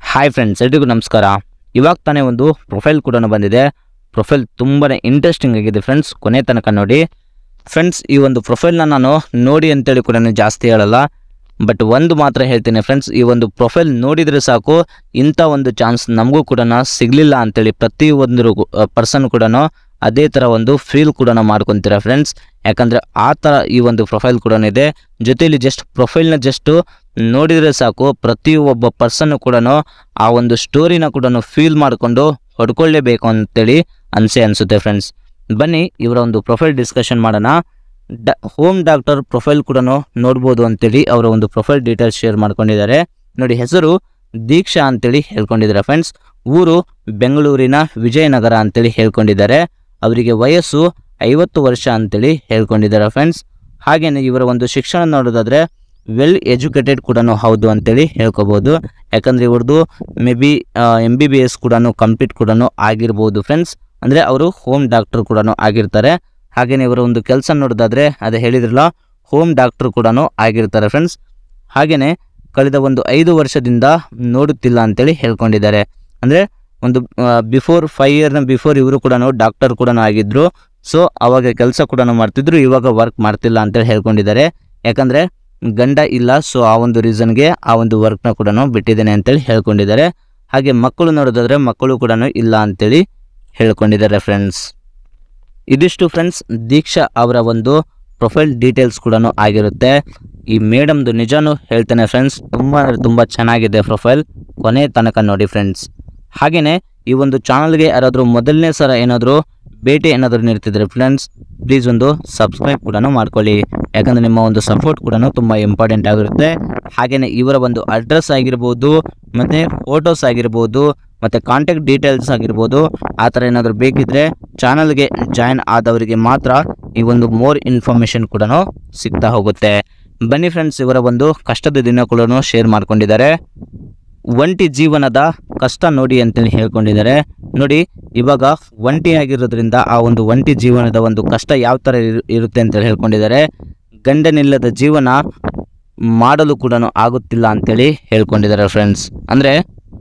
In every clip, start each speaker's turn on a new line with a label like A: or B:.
A: hi friends ಎಲ್ರಿಗೂ ನಮಸ್ಕಾರ ಇವಾಗ ತಾನೇ ಒಂದು ಪ್ರೊಫೈಲ್ ಕೂಡ ಬಂದಿದೆ ಪ್ರೊಫೈಲ್ ತುಂಬಾ ಇಂಟ್ರೆಸ್ಟಿಂಗ್ ಆಗಿದೆ ಫ್ರೆಂಡ್ಸ್ ಕೊನೆ ತನಕ ನೋಡಿ ಫ್ರೆಂಡ್ಸ್ ಈ ಒಂದು ಪ್ರೊಫೈಲ್ನ ನಾನು ನೋಡಿ ಅಂತೇಳಿ ಕೂಡ ಜಾಸ್ತಿ ಹೇಳಲ್ಲ ಬಟ್ ಒಂದು ಮಾತ್ರ ಹೇಳ್ತೀನಿ ಫ್ರೆಂಡ್ಸ್ ಈ ಒಂದು ಪ್ರೊಫೈಲ್ ನೋಡಿದರೆ ಸಾಕು ಇಂಥ ಒಂದು ಚಾನ್ಸ್ ನಮಗೂ ಕೂಡ ಸಿಗಲಿಲ್ಲ ಅಂತೇಳಿ ಪ್ರತಿಯೊಂದು ಪರ್ಸನ್ ಕೂಡ ಅದೇ ಥರ ಒಂದು ಫೀಲ್ ಕೂಡ ಮಾಡ್ಕೊತೀರ ಫ್ರೆಂಡ್ಸ್ ಯಾಕಂದರೆ ಆ ಥರ ಈ ಒಂದು ಪ್ರೊಫೈಲ್ ಕೂಡ ಇದೆ ಜೊತೆಯಲ್ಲಿ ಜಸ್ಟ್ ಪ್ರೊಫೈಲ್ನ ಜಸ್ಟ್ ನೋಡಿದರೆ ಸಾಕು ಪ್ರತಿಯೊಬ್ಬ ಪರ್ಸನ್ ಕೂಡ ಆ ಒಂದು ಸ್ಟೋರಿನ ಕೂಡ ಫೀಲ್ ಮಾಡಿಕೊಂಡು ಹೊಡ್ಕೊಳ್ಳೇಬೇಕು ಅಂತೇಳಿ ಅನಿಸೆ ಅನಿಸುತ್ತೆ ಫ್ರೆಂಡ್ಸ್ ಬನ್ನಿ ಇವರ ಒಂದು ಪ್ರೊಫೈಲ್ ಡಿಸ್ಕಷನ್ ಮಾಡೋಣ ಡ ಹೋಮ್ ಡಾಕ್ಟರ್ ಪ್ರೊಫೈಲ್ ಕೂಡ ನೋಡ್ಬೋದು ಅಂತೇಳಿ ಅವರ ಒಂದು ಪ್ರೊಫೈಲ್ ಡೀಟೇಲ್ಸ್ ಶೇರ್ ಮಾಡ್ಕೊಂಡಿದ್ದಾರೆ ನೋಡಿ ಹೆಸರು ದೀಕ್ಷಾ ಅಂತೇಳಿ ಹೇಳ್ಕೊಂಡಿದ್ದಾರೆ ಫ್ರೆಂಡ್ಸ್ ಊರು ಬೆಂಗಳೂರಿನ ವಿಜಯನಗರ ಅಂತೇಳಿ ಹೇಳ್ಕೊಂಡಿದ್ದಾರೆ ಅವರಿಗೆ ವಯಸ್ಸು ಐವತ್ತು ವರ್ಷ ಅಂತೇಳಿ ಹೇಳ್ಕೊಂಡಿದ್ದಾರೆ ಫ್ರೆಂಡ್ಸ್ ಹಾಗೆಯೇ ಇವರ ಒಂದು ಶಿಕ್ಷಣ ನೋಡೋದಾದ್ರೆ ವೆಲ್ ಎಜುಕೇಟೆಡ್ ಕೂಡ ಹೌದು ಅಂತೇಳಿ ಹೇಳ್ಕೊಬೋದು ಯಾಕಂದರೆ ಇವ್ರದ್ದು maybe M B B S ಕೂಡ ಕಂಪ್ಲೀಟ್ ಕೂಡ ಆಗಿರ್ಬೋದು ಫ್ರೆಂಡ್ಸ್ ಅಂದರೆ ಅವರು ಹೋಮ್ ಡಾಕ್ಟರ್ ಕೂಡ ಆಗಿರ್ತಾರೆ ಹಾಗೆಯೇ ಇವರ ಒಂದು ಕೆಲಸ ನೋಡೋದಾದ್ರೆ ಅದೇ ಹೇಳಿದ್ರಲ್ಲ ಹೋಮ್ ಡಾಕ್ಟರ್ ಕೂಡ ಆಗಿರ್ತಾರೆ ಫ್ರೆಂಡ್ಸ್ ಹಾಗೆಯೇ ಕಳೆದ ಒಂದು ಐದು ವರ್ಷದಿಂದ ನೋಡುತ್ತಿಲ್ಲ ಅಂತೇಳಿ ಹೇಳ್ಕೊಂಡಿದ್ದಾರೆ ಅಂದರೆ ಒಂದು ಬಿಫೋರ್ ಫೈವ್ ಇಯರ್ನ ಬಿಫೋರ್ ಇವರು ಕೂಡ ಡಾಕ್ಟರ್ ಕೂಡ ಆಗಿದ್ರು ಸೊ ಅವಾಗ ಕೆಲಸ ಕೂಡ ಮಾಡ್ತಿದ್ರು ಇವಾಗ ವರ್ಕ್ ಮಾಡ್ತಿಲ್ಲ ಅಂತೇಳಿ ಹೇಳ್ಕೊಂಡಿದ್ದಾರೆ ಯಾಕಂದರೆ ಗಂಡ ಇಲ್ಲ ಸೊ ಆ ಒಂದು ರೀಸನ್ಗೆ ಆ ಒಂದು ವರ್ಕ್ನ ಕೂಡ ಬಿಟ್ಟಿದ್ದೇನೆ ಅಂತೇಳಿ ಹೇಳ್ಕೊಂಡಿದ್ದಾರೆ ಹಾಗೆ ಮಕ್ಕಳು ನೋಡೋದಾದ್ರೆ ಮಕ್ಕಳು ಕೂಡ ಇಲ್ಲ ಅಂತೇಳಿ ಹೇಳ್ಕೊಂಡಿದ್ದಾರೆ ಫ್ರೆಂಡ್ಸ್ ಇದಿಷ್ಟು ಫ್ರೆಂಡ್ಸ್ ದೀಕ್ಷಾ ಅವರ ಒಂದು ಪ್ರೊಫೈಲ್ ಡೀಟೇಲ್ಸ್ ಕೂಡ ಆಗಿರುತ್ತೆ ಈ ಮೇಡಮ್ದು ನಿಜಾನು ಹೇಳ್ತೇನೆ ಫ್ರೆಂಡ್ಸ್ ತುಂಬ ಅಂದರೆ ತುಂಬ ಚೆನ್ನಾಗಿದೆ ಪ್ರೊಫೈಲ್ ಕೊನೆ ತನಕ ನೋಡಿ ಫ್ರೆಂಡ್ಸ್ ಹಾಗೆಯೇ ಈ ಒಂದು ಚಾನಲ್ಗೆ ಯಾರಾದರೂ ಮೊದಲನೇ ಸಲ ಏನಾದರೂ ಭೇಟಿ ಏನಾದರೂ ನೀಡ್ತಿದ್ರೆ ಫ್ರೆಂಡ್ಸ್ ಪ್ಲೀಸ್ ಒಂದು ಸಬ್ಸ್ಕ್ರೈಬ್ ಕೂಡ ಮಾಡ್ಕೊಳ್ಳಿ ಯಾಕಂದರೆ ನಿಮ್ಮ ಒಂದು ಸಪೋರ್ಟ್ ಕೂಡ ತುಂಬ ಇಂಪಾರ್ಟೆಂಟ್ ಆಗಿರುತ್ತೆ ಹಾಗೆಯೇ ಇವರ ಒಂದು ಅಡ್ರೆಸ್ ಆಗಿರ್ಬೋದು ಮತ್ತು ಫೋಟೋಸ್ ಆಗಿರ್ಬೋದು ಮತ್ತು ಕಾಂಟ್ಯಾಕ್ಟ್ ಡೀಟೇಲ್ಸ್ ಆಗಿರ್ಬೋದು ಆ ಥರ ಏನಾದರೂ ಬೇಕಿದ್ದರೆ ಚಾನಲ್ಗೆ ಜಾಯ್ನ್ ಆದವರಿಗೆ ಮಾತ್ರ ಈ ಒಂದು ಮೋರ್ ಇನ್ಫಾರ್ಮೇಷನ್ ಕೂಡ ಸಿಗ್ತಾ ಹೋಗುತ್ತೆ ಬನ್ನಿ ಫ್ರೆಂಡ್ಸ್ ಇವರ ಒಂದು ಕಷ್ಟದ ದಿನ ಕೂಡ ಶೇರ್ ಮಾಡ್ಕೊಂಡಿದ್ದಾರೆ ಒಂಟಿ ಜೀವನದ ಕಷ್ಟ ನೋಡಿ ಅಂತೇಳಿ ಹೇಳ್ಕೊಂಡಿದ್ದಾರೆ ನೋಡಿ ಇವಾಗ ಒಂಟಿ ಆಗಿರೋದ್ರಿಂದ ಆ ಒಂದು ಒಂಟಿ ಜೀವನದ ಒಂದು ಕಷ್ಟ ಯಾವ ಥರ ಇರು- ಇರುತ್ತೆ ಅಂತೇಳಿ ಹೇಳ್ಕೊಂಡಿದ್ದಾರೆ ಗಂಡನಿಲ್ಲದ ಜೀವನ ಮಾಡಲು ಕೂಡ ಆಗುತ್ತಿಲ್ಲ ಅಂತೇಳಿ ಹೇಳ್ಕೊಂಡಿದ್ದಾರೆ ಫ್ರೆಂಡ್ಸ್ ಅಂದರೆ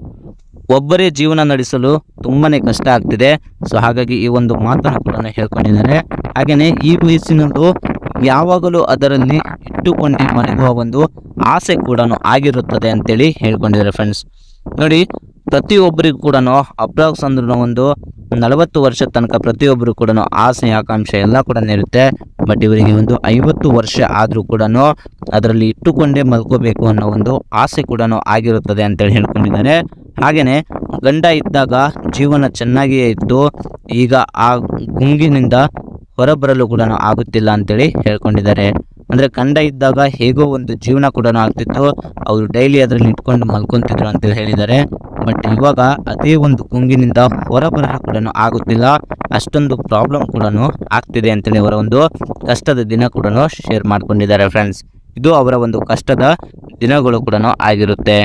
A: ಒಬ್ಬರೇ ಜೀವನ ನಡೆಸಲು ತುಂಬಾನೇ ಕಷ್ಟ ಆಗ್ತಿದೆ ಸೊ ಹಾಗಾಗಿ ಈ ಒಂದು ಮಾತನ್ನು ಕೂಡ ಹೇಳ್ಕೊಂಡಿದ್ದಾರೆ ಹಾಗೆಯೇ ಈ ವಯಸ್ಸಿನಲ್ಲೂ ಯಾವಾಗಲೂ ಅದರಲ್ಲಿ ಇಟ್ಟುಕೊಂಡೇ ಮಲಗುವ ಒಂದು ಆಸೆ ಕೂಡ ಆಗಿರುತ್ತದೆ ಅಂತೇಳಿ ಹೇಳ್ಕೊಂಡಿದ್ದಾರೆ ಫ್ರೆಂಡ್ಸ್ ನೋಡಿ ಪ್ರತಿಯೊಬ್ಬರಿಗೂ ಕೂಡ ಅಪ್ರಾಕ್ಸ್ ಅಂದ್ರೂ ಒಂದು ನಲವತ್ತು ವರ್ಷ ತನಕ ಪ್ರತಿಯೊಬ್ಬರು ಕೂಡ ಆಸೆ ಆಕಾಂಕ್ಷೆ ಎಲ್ಲ ಕೂಡ ಇರುತ್ತೆ ಬಟ್ ಇವರಿಗೆ ಒಂದು ಐವತ್ತು ವರ್ಷ ಆದರೂ ಕೂಡ ಅದರಲ್ಲಿ ಇಟ್ಟುಕೊಂಡೇ ಮಲ್ಕೋಬೇಕು ಅನ್ನೋ ಒಂದು ಆಸೆ ಕೂಡ ಆಗಿರುತ್ತದೆ ಅಂತೇಳಿ ಹೇಳ್ಕೊಂಡಿದ್ದಾರೆ ಹಾಗೆಯೇ ಗಂಡ ಇದ್ದಾಗ ಜೀವನ ಚೆನ್ನಾಗಿಯೇ ಇದ್ದು ಈಗ ಆ ಗುಂಗಿನಿಂದ ಹೊರಬರಲು ಕೂಡ ಆಗುತ್ತಿಲ್ಲ ಅಂತೇಳಿ ಹೇಳ್ಕೊಂಡಿದ್ದಾರೆ ಅಂದರೆ ಗಂಡ ಇದ್ದಾಗ ಹೇಗೋ ಒಂದು ಜೀವನ ಕೂಡ ಆಗ್ತಿತ್ತು ಅವರು ಡೈಲಿ ಅದರಲ್ಲಿ ಇಟ್ಕೊಂಡು ಮಲ್ಕೊಂತಿದ್ರು ಅಂತೇಳಿ ಹೇಳಿದ್ದಾರೆ ಬಟ್ ಇವಾಗ ಅದೇ ಒಂದು ಗುಂಗಿನಿಂದ ಹೊರಬರಲು ಕೂಡ ಆಗುತ್ತಿಲ್ಲ ಅಷ್ಟೊಂದು ಪ್ರಾಬ್ಲಮ್ ಕೂಡ ಆಗ್ತಿದೆ ಅಂತೇಳಿ ಅವರ ಒಂದು ಕಷ್ಟದ ದಿನ ಕೂಡ ಶೇರ್ ಮಾಡ್ಕೊಂಡಿದ್ದಾರೆ ಫ್ರೆಂಡ್ಸ್ ಇದು ಅವರ ಒಂದು ಕಷ್ಟದ ದಿನಗಳು ಕೂಡ ಆಗಿರುತ್ತೆ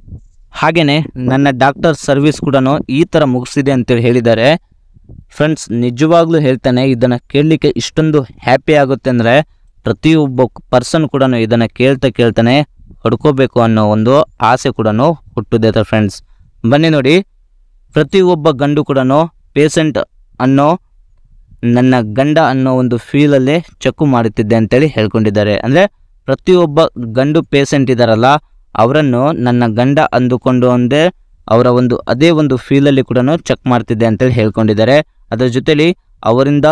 A: ಹಾಗೆಯೇ ನನ್ನ ಡಾಕ್ಟರ್ ಸರ್ವಿಸ್ ಕೂಡ ಈ ಥರ ಮುಗಿಸಿದೆ ಅಂತೇಳಿ ಹೇಳಿದ್ದಾರೆ ಫ್ರೆಂಡ್ಸ್ ನಿಜವಾಗ್ಲೂ ಹೇಳ್ತಾನೆ ಇದನ್ನು ಕೇಳಲಿಕ್ಕೆ ಇಷ್ಟೊಂದು ಹ್ಯಾಪಿ ಆಗುತ್ತೆ ಅಂದರೆ ಪ್ರತಿಯೊಬ್ಬ ಪರ್ಸನ್ ಕೂಡ ಇದನ್ನು ಕೇಳ್ತಾ ಕೇಳ್ತಾನೆ ಹೊಡ್ಕೋಬೇಕು ಅನ್ನೋ ಒಂದು ಆಸೆ ಕೂಡ ಹುಟ್ಟುತ್ತೆ ಫ್ರೆಂಡ್ಸ್ ಬನ್ನಿ ನೋಡಿ ಪ್ರತಿಯೊಬ್ಬ ಗಂಡು ಕೂಡ ಪೇಷಂಟ್ ಅನ್ನೋ ನನ್ನ ಗಂಡ ಅನ್ನೋ ಒಂದು ಫೀಲಲ್ಲೇ ಚೆಕ್ಕು ಮಾಡುತ್ತಿದ್ದೆ ಅಂತೇಳಿ ಹೇಳ್ಕೊಂಡಿದ್ದಾರೆ ಅಂದರೆ ಪ್ರತಿಯೊಬ್ಬ ಗಂಡು ಪೇಷಂಟ್ ಇದ್ದಾರಲ್ಲ ಅವರನ್ನು ನನ್ನ ಗಂಡ ಅಂದುಕೊಂಡು ಒಂದೇ ಅವರ ಒಂದು ಅದೇ ಒಂದು ಫೀಲಲ್ಲಿ ಕೂಡ ಚೆಕ್ ಮಾಡ್ತಿದ್ದೆ ಅಂತೇಳಿ ಹೇಳ್ಕೊಂಡಿದ್ದಾರೆ ಅದರ ಜೊತೆಲಿ ಅವರಿಂದ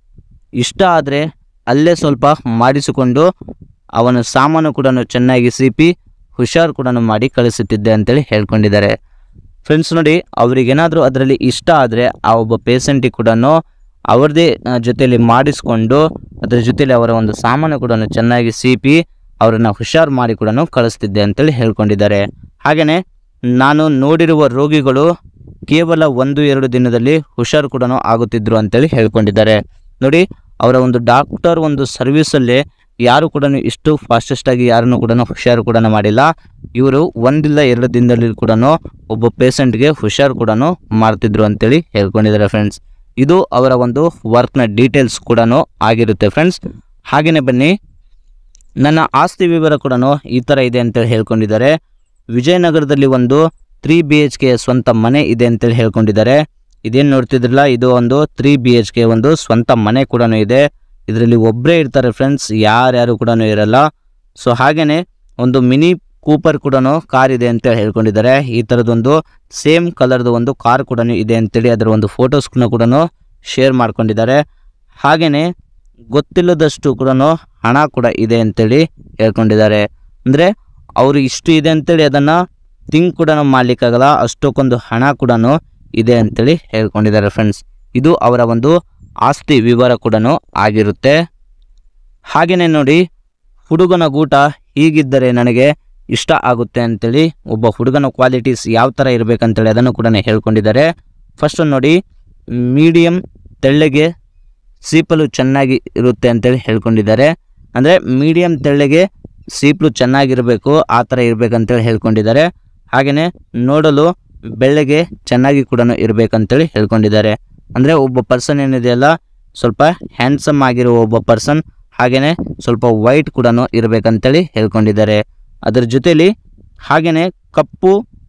A: ಇಷ್ಟ ಆದರೆ ಅಲ್ಲೇ ಸ್ವಲ್ಪ ಮಾಡಿಸಿಕೊಂಡು ಅವನ ಸಾಮಾನು ಕೂಡ ಚೆನ್ನಾಗಿ ಸಿಪಿ ಹುಷಾರು ಕೂಡ ಮಾಡಿ ಕಳಿಸುತ್ತಿದ್ದೆ ಅಂತೇಳಿ ಹೇಳ್ಕೊಂಡಿದ್ದಾರೆ ಫ್ರೆಂಡ್ಸ್ ನೋಡಿ ಅವ್ರಿಗೇನಾದರೂ ಅದರಲ್ಲಿ ಇಷ್ಟ ಆದರೆ ಆ ಒಬ್ಬ ಪೇಷಂಟಿಗೆ ಕೂಡ ಅವ್ರದ್ದೇ ಜೊತೆಯಲ್ಲಿ ಮಾಡಿಸ್ಕೊಂಡು ಅದರ ಜೊತೆಲಿ ಅವರ ಒಂದು ಸಾಮಾನು ಕೂಡ ಚೆನ್ನಾಗಿ ಸಿಪಿ ಅವರನ್ನು ಹುಷಾರು ಮಾಡಿ ಕೂಡ ಕಳಿಸ್ತಿದ್ದೆ ಅಂತೇಳಿ ಹೇಳ್ಕೊಂಡಿದ್ದಾರೆ ಹಾಗೆಯೇ ನಾನು ನೋಡಿರುವ ರೋಗಿಗಳು ಕೇವಲ ಒಂದು ಎರಡು ದಿನದಲ್ಲಿ ಹುಷಾರು ಕೂಡ ಆಗುತ್ತಿದ್ರು ಅಂತೇಳಿ ಹೇಳ್ಕೊಂಡಿದ್ದಾರೆ ನೋಡಿ ಅವರ ಒಂದು ಡಾಕ್ಟರ್ ಒಂದು ಸರ್ವಿಸಲ್ಲಿ ಯಾರು ಕೂಡ ಇಷ್ಟು ಫಾಸ್ಟೆಸ್ಟಾಗಿ ಯಾರನ್ನು ಕೂಡ ಹುಷಾರು ಕೂಡ ಮಾಡಿಲ್ಲ ಇವರು ಒಂದಿಲ್ಲ ಎರಡು ದಿನದಲ್ಲಿ ಕೂಡ ಒಬ್ಬ ಪೇಷಂಟ್ಗೆ ಹುಷಾರು ಕೂಡ ಮಾಡ್ತಿದ್ರು ಅಂತೇಳಿ ಹೇಳ್ಕೊಂಡಿದ್ದಾರೆ ಫ್ರೆಂಡ್ಸ್ ಇದು ಅವರ ಒಂದು ವರ್ಕ್ನ ಡೀಟೇಲ್ಸ್ ಕೂಡ ಆಗಿರುತ್ತೆ ಫ್ರೆಂಡ್ಸ್ ಹಾಗೆಯೇ ಬನ್ನಿ ನನ್ನ ಆಸ್ತಿ ವಿವರ ಕೂಡ ಈ ಥರ ಇದೆ ಅಂತೇಳಿ ಹೇಳ್ಕೊಂಡಿದ್ದಾರೆ ವಿಜಯನಗರದಲ್ಲಿ ಒಂದು ತ್ರೀ ಬಿ ಎಚ್ ಕೆ ಸ್ವಂತ ಮನೆ ಇದೆ ಅಂತೇಳಿ ಹೇಳ್ಕೊಂಡಿದ್ದಾರೆ ಇದೇನು ನೋಡ್ತಿದ್ರಲ್ಲ ಇದು ಒಂದು ತ್ರೀ ಬಿ ಎಚ್ ಕೆ ಒಂದು ಸ್ವಂತ ಮನೆ ಕೂಡ ಇದೆ ಇದರಲ್ಲಿ ಒಬ್ಬರೇ ಇರ್ತಾರೆ ಫ್ರೆಂಡ್ಸ್ ಯಾರ್ಯಾರು ಕೂಡ ಇರಲ್ಲ ಸೊ ಹಾಗೆಯೇ ಒಂದು ಮಿನಿ ಕೂಪರ್ ಕೂಡ ಕಾರ್ ಇದೆ ಅಂತ ಹೇಳ್ಕೊಂಡಿದ್ದಾರೆ ಈ ಥರದೊಂದು ಸೇಮ್ ಕಲರ್ದು ಒಂದು ಕಾರ್ ಕೂಡ ಇದೆ ಅಂತೇಳಿ ಅದರ ಒಂದು ಫೋಟೋಸ್ನ ಕೂಡ ಶೇರ್ ಮಾಡ್ಕೊಂಡಿದ್ದಾರೆ ಹಾಗೆಯೇ ಗೊತ್ತಿಲ್ಲದಷ್ಟು ಕೂಡ ಹಣ ಕೂಡ ಇದೆ ಅಂತೇಳಿ ಹೇಳ್ಕೊಂಡಿದ್ದಾರೆ ಅಂದರೆ ಅವರು ಇಷ್ಟು ಇದೆ ಅಂತೇಳಿ ಅದನ್ನು ಥಿಂಕ್ ಕೂಡ ಮಾಡಲಿಕ್ಕಾಗಲ್ಲ ಅಷ್ಟಕ್ಕೊಂದು ಹಣ ಕೂಡ ಇದೆ ಅಂತೇಳಿ ಹೇಳ್ಕೊಂಡಿದ್ದಾರೆ ಫ್ರೆಂಡ್ಸ್ ಇದು ಅವರ ಒಂದು ಆಸ್ತಿ ವಿವರ ಕೂಡ ಆಗಿರುತ್ತೆ ಹಾಗೆಯೇ ನೋಡಿ ಹುಡುಗನ ಗೂಟ ಹೀಗಿದ್ದರೆ ನನಗೆ ಇಷ್ಟ ಆಗುತ್ತೆ ಅಂತೇಳಿ ಒಬ್ಬ ಹುಡುಗನ ಕ್ವಾಲಿಟೀಸ್ ಯಾವ ಥರ ಇರಬೇಕಂತೇಳಿ ಅದನ್ನು ಕೂಡ ಹೇಳ್ಕೊಂಡಿದ್ದಾರೆ ಫಸ್ಟ್ ನೋಡಿ ಮೀಡಿಯಮ್ ತೆಳ್ಳಗೆ ಸೀಪಲು ಚೆನ್ನಾಗಿ ಇರುತ್ತೆ ಅಂತೇಳಿ ಹೇಳ್ಕೊಂಡಿದ್ದಾರೆ ಅಂದರೆ ಮೀಡಿಯಮ್ ತೆಳ್ಳಗೆ ಸೀಪ್ಲು ಚೆನ್ನಾಗಿರಬೇಕು ಆ ಥರ ಇರಬೇಕಂತೇಳಿ ಹೇಳ್ಕೊಂಡಿದ್ದಾರೆ ಹಾಗೆಯೇ ನೋಡಲು ಬೆಳ್ಳಗೆ ಚೆನ್ನಾಗಿ ಕೂಡ ಇರಬೇಕಂತೇಳಿ ಹೇಳ್ಕೊಂಡಿದ್ದಾರೆ ಅಂದರೆ ಒಬ್ಬ ಪರ್ಸನ್ ಏನಿದೆಯಲ್ಲ ಸ್ವಲ್ಪ ಹ್ಯಾಂಡ್ಸಮ್ ಆಗಿರೋ ಒಬ್ಬ ಪರ್ಸನ್ ಹಾಗೆಯೇ ಸ್ವಲ್ಪ ವೈಟ್ ಕೂಡ ಇರಬೇಕಂತೇಳಿ ಹೇಳ್ಕೊಂಡಿದ್ದಾರೆ ಅದರ ಜೊತೆಲಿ ಹಾಗೆಯೇ ಕಪ್ಪು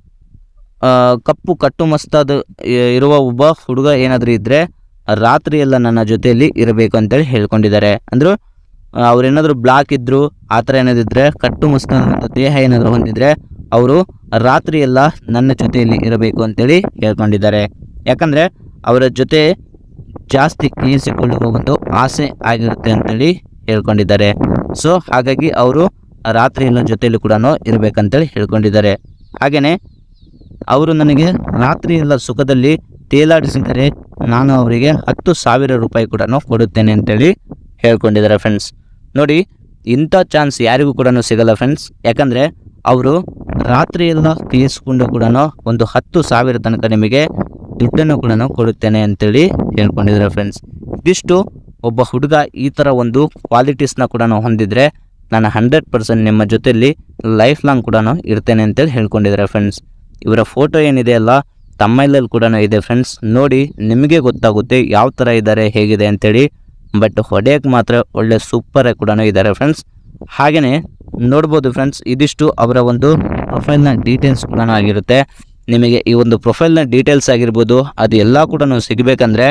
A: ಆ, ಕಪ್ಪು ಕಟ್ಟು ಮಸ್ತಾದ ಇ- ಇರುವ ಒಬ್ಬ ಹುಡುಗ ಏನಾದರೂ ಇದ್ದರೆ ರಾತ್ರಿ ಎಲ್ಲ ನನ್ನ ಜೊತೆಯಲ್ಲಿ ಇರಬೇಕು ಅಂತೇಳಿ ಹೇಳ್ಕೊಂಡಿದ್ದಾರೆ ಅಂದರು ಅವ್ರೇನಾದರೂ ಬ್ಲಾಕ್ ಇದ್ದರು ಆ ಥರ ಏನಾದಿದ್ರೆ ಕಟ್ಟು ಮಸ್ತಾದ ದೇಹ ಏನಾದರೂ ಹೊಂದಿದ್ರೆ ಅವರು ರಾತ್ರಿ ಎಲ್ಲ ನನ್ನ ಜೊತೆಯಲ್ಲಿ ಇರಬೇಕು ಅಂತೇಳಿ ಹೇಳ್ಕೊಂಡಿದ್ದಾರೆ ಯಾಕಂದರೆ ಅವರ ಜೊತೆ ಜಾಸ್ತಿ ಕೇಳಿಸಿಕೊಳ್ಳುವ ಒಂದು ಆಸೆ ಆಗಿರುತ್ತೆ ಅಂತೇಳಿ ಹೇಳ್ಕೊಂಡಿದ್ದಾರೆ ಸೊ ಹಾಗಾಗಿ ಅವರು ರಾತ್ರಿ ಎಲ್ಲ ಜೊತೆಯಲ್ಲಿ ಕೂಡ ಇರಬೇಕಂತೇಳಿ ಹೇಳ್ಕೊಂಡಿದ್ದಾರೆ ಹಾಗೆಯೇ ಅವರು ನನಗೆ ರಾತ್ರಿ ಎಲ್ಲ ಸುಖದಲ್ಲಿ ತೇಲಾಡಿಸಿದರೆ ನಾನು ಅವರಿಗೆ ಹತ್ತು ಸಾವಿರ ರೂಪಾಯಿ ಕೂಡ ಕೊಡುತ್ತೇನೆ ಅಂತೇಳಿ ಹೇಳ್ಕೊಂಡಿದ್ದಾರೆ ಫ್ರೆಂಡ್ಸ್ ನೋಡಿ ಇಂಥ ಚಾನ್ಸ್ ಯಾರಿಗೂ ಕೂಡ ಸಿಗಲ್ಲ ಫ್ರೆಂಡ್ಸ್ ಯಾಕಂದರೆ ಅವರು ರಾತ್ರಿ ಎಲ್ಲ ಕೇಳಿಸ್ಕೊಂಡು ಕೂಡ ಒಂದು ಹತ್ತು ಸಾವಿರ ತನಕ ನಿಮಗೆ ದುಡ್ಡನ್ನು ಕೂಡ ಕೊಡುತ್ತೇನೆ ಅಂತೇಳಿ ಹೇಳ್ಕೊಂಡಿದ್ದಾರೆ ಫ್ರೆಂಡ್ಸ್ ಇದಿಷ್ಟು ಒಬ್ಬ ಹುಡುಗ ಈ ಥರ ಒಂದು ಕ್ವಾಲಿಟೀಸ್ನ ಕೂಡ ಹೊಂದಿದ್ರೆ ನಾನು ಹಂಡ್ರೆಡ್ ಪರ್ಸೆಂಟ್ ನಿಮ್ಮ ಜೊತೆಯಲ್ಲಿ ಲೈಫ್ ಲಾಂಗ್ ಕೂಡ ಇರ್ತೇನೆ ಅಂತೇಳಿ ಹೇಳ್ಕೊಂಡಿದ್ದಾರೆ ಫ್ರೆಂಡ್ಸ್ ಇವರ ಫೋಟೋ ಏನಿದೆ ಅಲ್ಲ ತಮ್ಮೈಲಲ್ಲಿ ಕೂಡ ಇದೆ ಫ್ರೆಂಡ್ಸ್ ನೋಡಿ ನಿಮಗೆ ಗೊತ್ತಾಗುತ್ತೆ ಯಾವ ಥರ ಇದ್ದಾರೆ ಹೇಗಿದೆ ಅಂತೇಳಿ ಬಟ್ ಹೊಡೆಯೋಕ್ಕೆ ಮಾತ್ರ ಒಳ್ಳೆ ಸೂಪರ್ ಕೂಡ ಇದ್ದಾರೆ ಫ್ರೆಂಡ್ಸ್ ಹಾಗೆಯೇ ನೋಡ್ಬೋದು ಫ್ರೆಂಡ್ಸ್ ಇದಿಷ್ಟು ಅವರ ಒಂದು ಪ್ರೊಫೈಲ್ನ ಡೀಟೇಲ್ಸ್ ಕೂಡ ಆಗಿರುತ್ತೆ ನಿಮಗೆ ಈ ಒಂದು ಪ್ರೊಫೈಲ್ನ ಡೀಟೇಲ್ಸ್ ಆಗಿರ್ಬೋದು ಅದು ಎಲ್ಲ ಕೂಡ ಸಿಗಬೇಕಂದ್ರೆ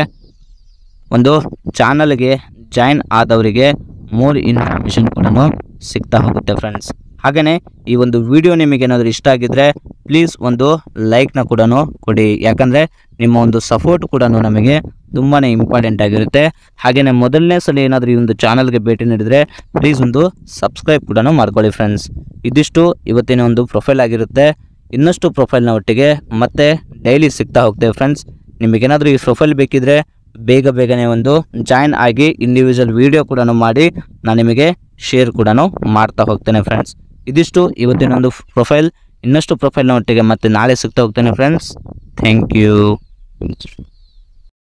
A: ಒಂದು ಚಾನಲ್ಗೆ ಜಾಯಿನ್ ಆದವರಿಗೆ ಮೋರ್ ಇನ್ಫಾರ್ಮೇಷನ್ ಕೂಡ ಸಿಗ್ತಾ ಹೋಗುತ್ತೆ ಫ್ರೆಂಡ್ಸ್ ಹಾಗೆಯೇ ಈ ಒಂದು ವಿಡಿಯೋ ನಿಮಗೇನಾದರೂ ಇಷ್ಟ ಆಗಿದ್ದರೆ ಪ್ಲೀಸ್ ಒಂದು ಲೈಕ್ನ ಕೂಡ ಕೊಡಿ ಯಾಕಂದರೆ ನಿಮ್ಮ ಒಂದು ಸಪೋರ್ಟ್ ಕೂಡ ನಮಗೆ ತುಂಬಾ ಇಂಪಾರ್ಟೆಂಟ್ ಆಗಿರುತ್ತೆ ಹಾಗೆಯೇ ಮೊದಲನೇ ಸಲ ಏನಾದರೂ ಈ ಒಂದು ಚಾನಲ್ಗೆ ಭೇಟಿ ನೀಡಿದರೆ ಪ್ಲೀಸ್ ಒಂದು ಸಬ್ಸ್ಕ್ರೈಬ್ ಕೂಡ ಮಾಡ್ಕೊಳ್ಳಿ ಫ್ರೆಂಡ್ಸ್ ಇದಿಷ್ಟು ಇವತ್ತಿನ ಒಂದು ಪ್ರೊಫೈಲ್ ಆಗಿರುತ್ತೆ ಇನ್ನಷ್ಟು ಪ್ರೊಫೈಲ್ನ ಒಟ್ಟಿಗೆ ಮತ್ತೆ ಡೈಲಿ ಸಿಗ್ತಾ ಹೋಗ್ತೇವೆ ಫ್ರೆಂಡ್ಸ್ ನಿಮಗೇನಾದರೂ ಈ ಪ್ರೊಫೈಲ್ ಬೇಕಿದ್ರೆ ಬೇಗ ಬೇಗನೆ ಒಂದು ಜಾಯಿನ್ ಆಗಿ ಇಂಡಿವಿಜುವಲ್ ವಿಡಿಯೋ ಕೂಡ ಮಾಡಿ ನಾನು ನಿಮಗೆ ಶೇರ್ ಕೂಡ ಮಾಡ್ತಾ ಹೋಗ್ತೇನೆ ಫ್ರೆಂಡ್ಸ್ ಇದಿಷ್ಟು ಇವತ್ತಿನ ಒಂದು ಪ್ರೊಫೈಲ್ ಇನ್ನಷ್ಟು ಪ್ರೊಫೈಲ್ನ ಒಟ್ಟಿಗೆ ಮತ್ತೆ ನಾಳೆ ಸಿಗ್ತಾ ಹೋಗ್ತೇನೆ ಫ್ರೆಂಡ್ಸ್ ಥ್ಯಾಂಕ್ ಯು